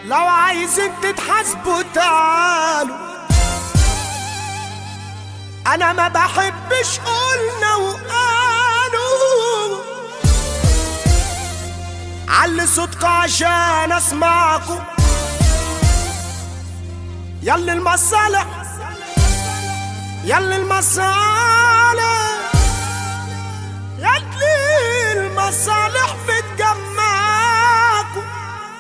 لو عايزين تتحاسبوا تعالوا انا ما بحبش قلنا وقالوا علي صوتكوا عشان اسمعكوا يلا المصالح يلا المصالح يلا المصالح بتجمعكوا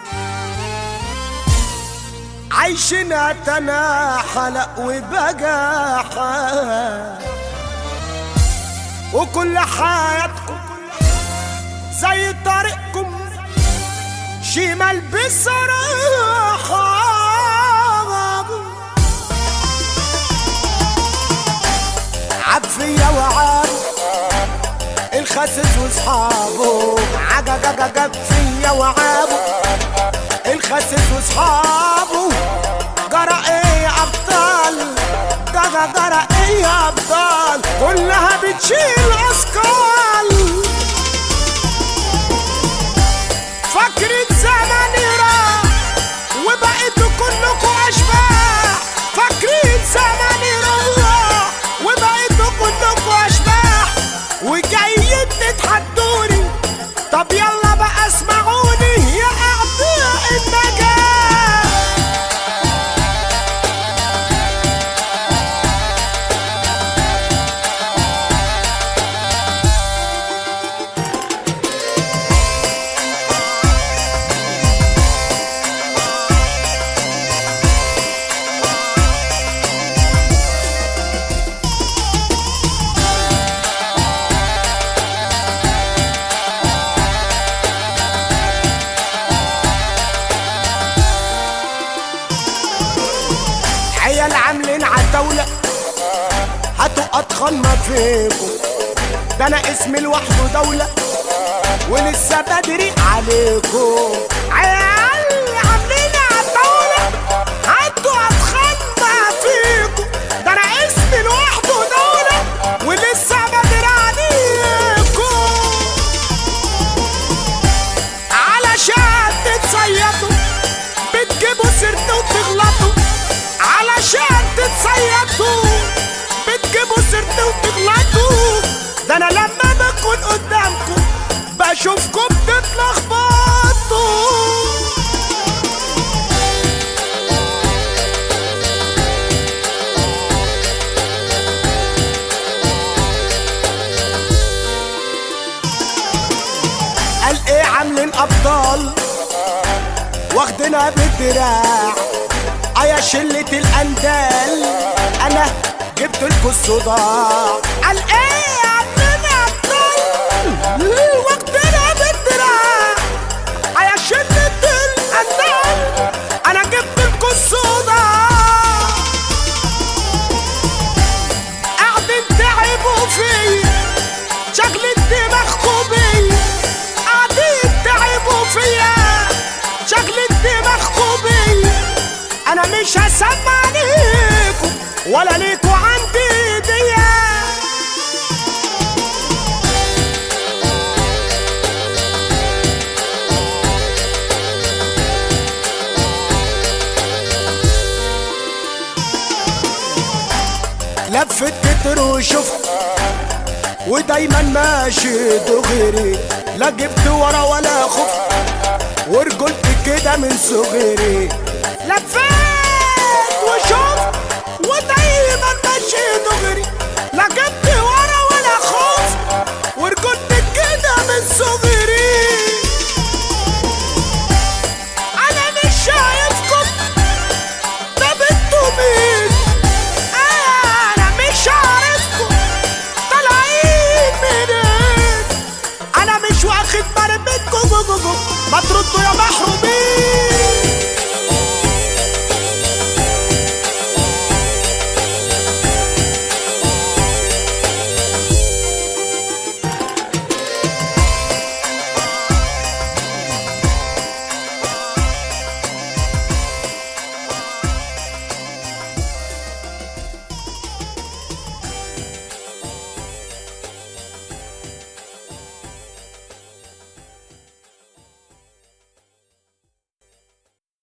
عايشين تناحل وبجاحة وكل حياتكم زي طريقكم شمال بصراحة عبفية وعاب الخسس واصحابه عججججب فيا وعابه الخسس واصحابه جرى ايه يا ابطال جرى جرى ايه يا ابطال كلها بتشيل اثقال فاكرين زمان راح وبقيتوا كلكوا اشباح فاكرين زمان راح وبقيتوا كلكوا اشباح وجايين تتحدوني طب يلا بقى اسمعوني يا اعداء النجاح عيال عاملين عالدولة هاتوا أضخم ما فيكم ده أنا اسمي لوحده دولة ولسه بدري عليكم عيال عاملين عالدولة هاتوا أضخم ما فيكم ده أنا اسمي لوحده دولة ولسه بدري عليكم علشان تتصيدوا بتجيبوا سيرتي وتغلطوا علشان تتصيدوا بتجيبوا سيرتي وتغلطوا ده انا لما بكون قدامكم بشوفكم بتتلخبطوا قال ايه عاملين ابطال واخدنا بالدراع يا شلة الأندال أنا جبت لكم الصداع قال إيه عاملين أبطال واخدنا بالدراع يا شلة الأندال أنا جبت لكم الصداع قاعدين تعبوا فيا شكل دماغكم بيا قاعدين تعبوا فيا شكل دماغكم بيا انا مش هسمع ليكم ولا ليكوا عندي ديا لفت كتر وشفت ودايما ماشي دغري لا جبت ورا ولا خفت ورجلت كده من صغري لفيت وشفت ودايما ماشي دغري لا جبت ورا ولا خفت ورجلت كده من صغري انا مش شايفكم طب انتوا مين انا مش عارفكم طالعين منين انا مش واخد بالي منكم ما تردوا يا محرومين